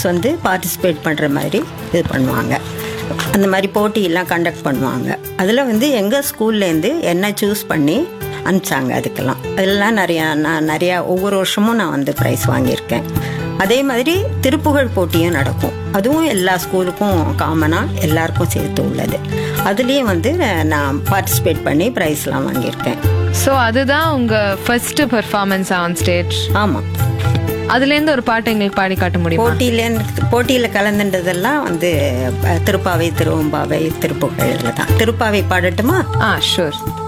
students வந்து participate பண்ணுற மாதிரி இது பண்ணுவாங்க அந்த மாதிரி போட்டியெல்லாம் கண்டக்ட் பண்ணுவாங்க அதில் வந்து எங்கள் ஸ்கூல்லேருந்து என்ன சூஸ் பண்ணி அனுப்பிச்சாங்க அதுக்கெல்லாம் அதெல்லாம் நிறையா நான் நிறையா ஒவ்வொரு வருஷமும் நான் வந்து ப்ரைஸ் வாங்கியிருக்கேன் அதே மாதிரி திருப்புகழ் போட்டியும் நடக்கும் அதுவும் எல்லா ஸ்கூலுக்கும் காமனாக எல்லாருக்கும் சேர்த்து உள்ளது அதுலேயும் வந்து நான் பார்ட்டிசிபேட் பண்ணி ப்ரைஸ்லாம் வாங்கியிருக்கேன் ஸோ அதுதான் உங்க ஃபர்ஸ்ட் பெர்ஃபார்மன்ஸ் ஆன் ஸ்டேஜ் ஆமாம் அதுலேருந்து ஒரு பாட்டு எங்களுக்கு பாடி காட்ட முடியுமா போட்டியில போட்டியில் கலந்துன்றதெல்லாம் வந்து அஹ், திருப்பாவை திருவம்பாவை திருப்புகழில் தான் திருப்பாவை பாடட்டுமா ஆ ஷூர்